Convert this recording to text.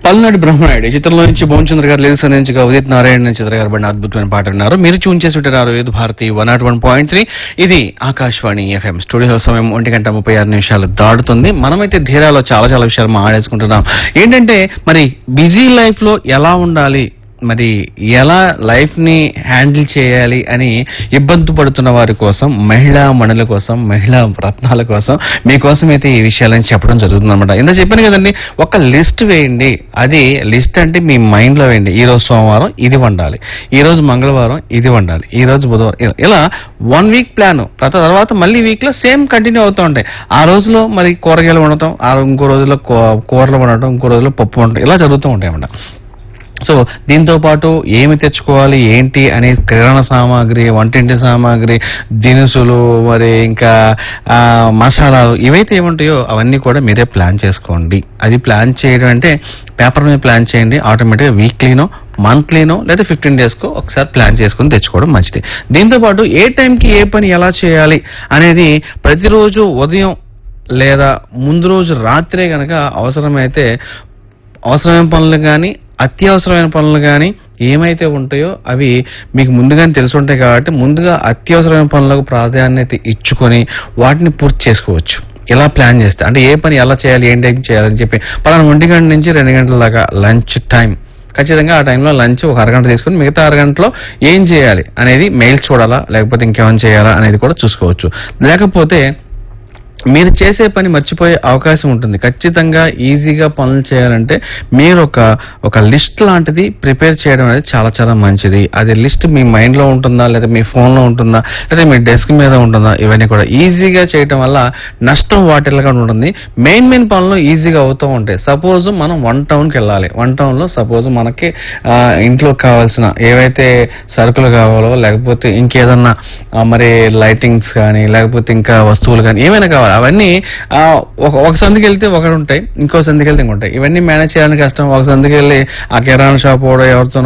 పల్నాడు బ్రహ్మనాయుడు ఈ చిత్రంలో నుంచి భువనచంద్ర గారు లిరిక్స్ అందించగా ఉదిత్ నారాయణ చిత్ర గారు పడిన అద్భుతమైన పాట విన్నారు మీరు ట్యూన్ చేసి వింటున్నారు ఏదు Bharati one naught one point three ఇది ఆకాశవాణి ఎఫ్ఎం స్టూడియో సమయం ఒంటి గంట ముప్పై ఆరు నిమిషాలు దాటుతుంది మనమైతే ధీరాలో చాలా చాలా విషయాలు మాట్లాడేసుకుంటున్నాం ఏంటంటే మరి బిజీ లైఫ్ లో ఎలా ఉండాలి మరి ఎలా లైఫ్ ని హ్యాండిల్ చేయాలి అని ఇబ్బంది పడుతున్న వారి కోసం మహిళా మణుల కోసం మహిళా రత్నాల కోసం మీకోసం అయితే ఈ విషయాలని చెప్పడం జరుగుతుంది అనమాట ఇంత చెప్పాను కదండి ఒక లిస్ట్ వేయండి అది లిస్ట్ అంటే మీ మైండ్ లో వేయండి ఈ రోజు సోమవారం ఇది వండాలి ఈ రోజు మంగళవారం ఇది వండాలి ఈ రోజు బుధవారం ఇలా- ఇలా వన్ వీక్ ప్లాన్ తర్వాత మళ్ళీ వీక్ లో సేమ్ కంటిన్యూ అవుతూ ఉంటాయి ఆ రోజులో మరి కూరగాయలు వండటం ఆ ఇంకో రోజులో కూ- కూరలు వండటం ఇంకో రోజులో పప్పు వండటం ఇలా జరుగుతూ ఉంటాయి అన్నమాట సో దీంతో పాటు ఏమి తెచ్చుకోవాలి ఏంటి అనే కిరాణా సామాగ్రి వంటింటి సామాగ్రి దినుసులు మరి ఇంకా ఆ, మసాలాలు ఇవైతే ఏముంటాయో అవన్నీ కూడా మీరే ప్లాన్ చేసుకోండి అది ప్లాన్ చేయడం అంటే పేపర్ మీద ప్లాన్ చేయండి ఆటోమేటిక్గా వీక్లీనో మంత్లీనో లేదా ఫిఫ్టీన్ డేస్కో ఒకసారి ప్లాన్ చేసుకుని తెచ్చుకోవడం మంచిది దీంతో పాటు ఏ టైంకి ఏ పని ఎలా చేయాలి అనేది ప్రతిరోజు ఉదయం లేదా ముందు రోజు రాత్రే గనక అవసరమైతే అవసరమైన పనులు కానీ అత్యవసరమైన పనులు కానీ ఏమైతే ఉంటాయో అవి మీకు ముందుగానే తెలిసి ఉంటాయి కాబట్టి ముందుగా అత్యవసరమైన పనులకు ప్రాధాన్యత ఇచ్చుకొని వాటిని పూర్తి చేసుకోవచ్చు ఇలా ప్లాన్ చేస్తే అంటే ఏ పని ఎలా చేయాలి ఏం టైం చేయాలని చెప్పి పలానా ఒంటి గంట నుంచి రెండు గంటల దాకా లంచ్ టైం ఖచ్చితంగా ఆ టైంలో లంచ్ ఒక అరగంట తీసుకుని మిగతా అరగంటలో ఏం చేయాలి అనేది మెయిల్ చూడాలా లేకపోతే ఇంకేమైనా చేయాలా అనేది కూడా చూసుకోవచ్చు లేకపోతే మీరు చేసే పని మర్చిపోయే అవకాశం ఉంటుంది ఖచ్చితంగా ఈజీగా పనులు చేయాలంటే మీరు ఒక ఒక లిస్ట్ లాంటిది ప్రిపేర్ చేయడం అనేది చాలా చాలా మంచిది అది లిస్ట్ మీ మైండ్ లో ఉంటుందా లేదా మీ ఫోన్ లో ఉంటుందా లేదా మీ డెస్క్ మీద ఉంటుందా ఇవన్నీ కూడా ఈజీగా చేయటం వల్ల నష్టం వాటిల్గా ఉంటుంది మెయిన్ మెయిన్ పనులు ఈజీగా అవుతూ ఉంటాయి సపోజ్ మనం వన్ టౌన్ కి వెళ్ళాలి వన్ టౌన్ లో సపోజ్ మనకి ఆ, ఇంట్లో కావాల్సిన ఏవైతే సరుకులు కావాలో లేకపోతే ఇంకేదన్నా ఆ, మరి లైటింగ్స్ కానీ లేకపోతే ఇంకా వస్తువులు కానీ ఏమైనా కావాలి అవన్నీ ఆ, ఒక ఒక సందుకి వెళ్తే ఒకటి ఉంటాయి ఇంకో సందుకి వెళ్తే ఇంకొక ఉంటాయి ఇవన్నీ మేనేజ్ చేయడానికి కష్టం ఒక సందుకి వెళ్ళి ఆ కిరాణా షాప్ ఎవరితో